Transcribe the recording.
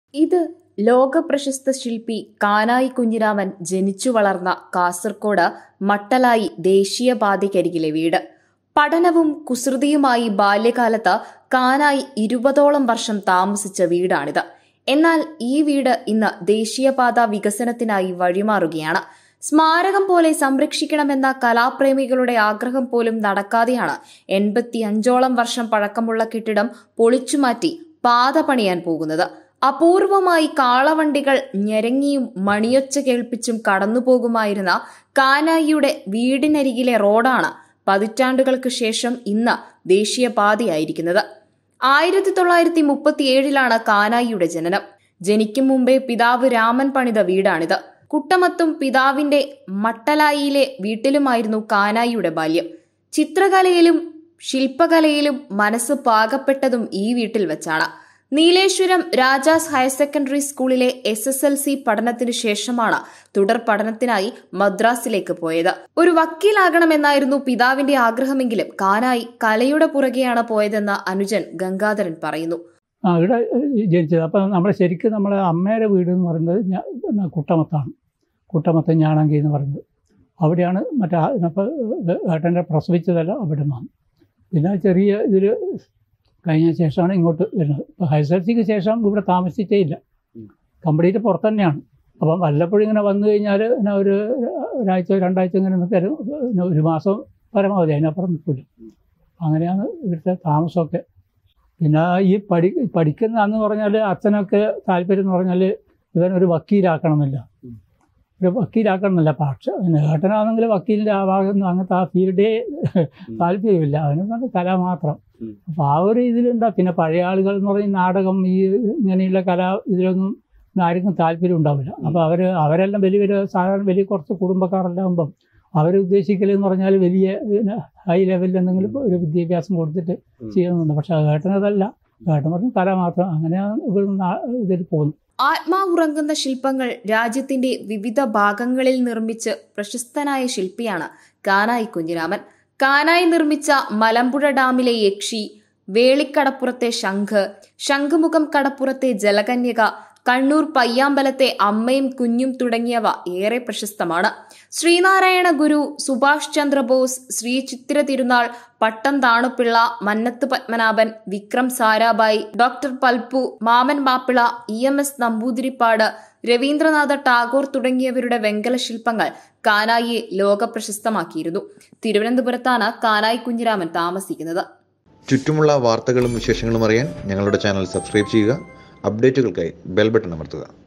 ഇത് ലോകപ്രശസ്ത ശില്പി കാനായി കുഞ്ഞിരാമൻ ജനിച്ചു വളർന്ന കാസർകോട് മട്ടലായി ദേശീയപാതയ്ക്കരികിലെ വീട് പഠനവും കുസൃതിയുമായി ബാല്യകാലത്ത് കാനായി ഇരുപതോളം വർഷം താമസിച്ച വീടാണിത് എന്നാൽ ഈ വീട് ഇന്ന് ദേശീയപാത വികസനത്തിനായി വഴിമാറുകയാണ് സ്മാരകം പോലെ സംരക്ഷിക്കണമെന്ന കലാപ്രേമികളുടെ ആഗ്രഹം പോലും നടക്കാതെയാണ് എൺപത്തി അഞ്ചോളം വർഷം പഴക്കമുള്ള കെട്ടിടം പൊളിച്ചുമാറ്റി പാത പണിയാൻ പോകുന്നത് അപൂർവമായി കാളവണ്ടികൾ ഞെരങ്ങിയും മണിയൊച്ച കേൾപ്പിച്ചും കടന്നുപോകുമായിരുന്ന കാനായിയുടെ വീടിനരികിലെ റോഡാണ് പതിറ്റാണ്ടുകൾക്ക് ശേഷം ഇന്ന് ദേശീയപാതയായിരിക്കുന്നത് ആയിരത്തി തൊള്ളായിരത്തി മുപ്പത്തിയേഴിലാണ് കാനായിയുടെ ജനനം ജനിക്കും മുമ്പേ പിതാവ് രാമൻ പണിത വീടാണിത് കുട്ടമത്തും പിതാവിന്റെ മട്ടലായിയിലെ വീട്ടിലുമായിരുന്നു കാനായിയുടെ ബാല്യം ചിത്രകലയിലും ശില്പകലയിലും മനസ്സ് പാകപ്പെട്ടതും ഈ വീട്ടിൽ വെച്ചാണ് നീലേശ്വരം രാജാസ് ഹയർ സെക്കൻഡറി സ്കൂളിലെ എസ് എസ് എൽ സി പഠനത്തിനു ശേഷമാണ് തുടർ പഠനത്തിനായി മദ്രാസിലേക്ക് പോയത് ഒരു വക്കീലാകണമെന്നായിരുന്നു പിതാവിന്റെ ആഗ്രഹമെങ്കിലും കാനായി കലയുടെ പുറകെയാണ് പോയതെന്ന് അനുജൻ ഗംഗാധരൻ പറയുന്നു ആ ഇവിടെ ജനിച്ചത് അപ്പം നമ്മുടെ ശരിക്കും നമ്മുടെ അമ്മയുടെ വീട് എന്ന് പറയുന്നത് ഞാ- കുട്ടമത്താണ് കുട്ടമത്ത് ഞാണങ്കി എന്ന് പറയുന്നത് അവിടെയാണ് മറ്റേ അപ്പോൾ ഏട്ടൻ്റെ പ്രസവിച്ചതല്ല അവിടെ നിന്നാണ് പിന്നെ ചെറിയ ഇതിൽ കഴിഞ്ഞ ശേഷമാണ് ഇങ്ങോട്ട് വരുന്നത് ഇപ്പോൾ ഹയർ എസ് എൽ സിക്ക് ശേഷം ഇവിടെ താമസിച്ചേ ഇല്ല കംപ്ലീറ്റ് പുറത്ത് തന്നെയാണ് അപ്പം വല്ലപ്പോഴും ഇങ്ങനെ വന്നു കഴിഞ്ഞാൽ പിന്നെ ഒരു ഒരാഴ്ച രണ്ടാഴ്ച ഇങ്ങനെ നിൽക്കരും പിന്നെ ഒരു മാസം പരമാവധി അതിനപ്പുറം നിൽക്കില്ല അങ്ങനെയാണ് ഇവിടുത്തെ താമസമൊക്കെ പിന്നെ ഈ പഠി പഠിക്കുന്ന എന്ന് പറഞ്ഞാൽ അച്ഛനൊക്കെ താല്പര്യം എന്ന് പറഞ്ഞാൽ ഇവൻ ഒരു വക്കീലാക്കണമെന്നില്ല ഒരു വക്കീലാക്കണമെന്നില്ല പക്ഷെ പിന്നെ ഏട്ടനാണെങ്കിൽ വക്കീലിൻ്റെ ആവാകുന്നു അങ്ങനത്തെ ആ ഫീൽഡേ താല്പര്യമില്ല അവന് നല്ല കല മാത്രം ഉം. അപ്പോൾ ആ ഒരു ഇതിലുണ്ടാ പിന്നെ പഴയ ആളുകൾ എന്ന് പറഞ്ഞാൽ നാടകം ഈ ഇങ്ങനെയുള്ള കല ഇതിലൊന്നും ആർക്കും താല്പര്യം ഉണ്ടാവില്ല അപ്പോൾ അവർ അവരെല്ലാം വലിയ വലിയ സാധാരണ വലിയ കുറച്ച് കുടുംബക്കാരെല്ലാം ആകുമ്പം അവർ ഉദ്ദേശിക്കലെന്ന് പറഞ്ഞാൽ വലിയ പിന്നെ ഹൈ ലെവലിൽ എന്തെങ്കിലും ഒരു വിദ്യാഭ്യാസം കൊടുത്തിട്ട് ഉം. ചെയ്യണമെന്നുണ്ട് പക്ഷെ ഏട്ടനതല്ല ഏട്ടൻ പറഞ്ഞ കല മാത്രം അങ്ങനെയാണ് ഇവിടുന്ന് ഇതിൽ പോകുന്നത് ആത്മാവുറങ്ങുന്ന ശില്പങ്ങൾ രാജ്യത്തിന്റെ വിവിധ ഭാഗങ്ങളിൽ നിർമ്മിച്ച് പ്രശസ്തനായ ശില്പിയാണ് കാനായി കുഞ്ഞിരാമൻ കാനായി നിർമ്മിച്ച മലമ്പുഴ ഡാമിലെ യക്ഷി വേളിക്കടപ്പുറത്തെ ശംഖ് ശംഖുമുഖം കടപ്പുറത്തെ ജലകന്യക കണ്ണൂർ പയ്യാമ്പലത്തെ അമ്മയും കുഞ്ഞും തുടങ്ങിയവ ഏറെ പ്രശസ്തമാണ് ശ്രീനാരായണ ഗുരു Subhash Chandrabose Sree Chithira Thirunal Pattom Thanu Pillai Mannathu Padmanabhan Vikram Sarabhai doctor Palpu Mammen Mappillai E M S Namboodiripad Rabindranath Tagore തുടങ്ങിയവരുടെ വെങ്കല ശില്പങ്ങൾ കാനായിയെ ലോകപ്രശസ്തമാക്കിയിരുന്നു തിരുവനന്തപുരത്താണ് കാനായി കുഞ്ഞിരാമൻ താമസിക്കുന്നത് ചുറ്റുമുള്ള വാർത്തകളും വിശേഷങ്ങളും അറിയാൻ ഞങ്ങളുടെ ചാനൽ സബ്സ്ക്രൈബ് ചെയ്യുക അപ്ഡേറ്റുകൾക്കായി ബെൽ ബട്ടൺ അമർത്തുക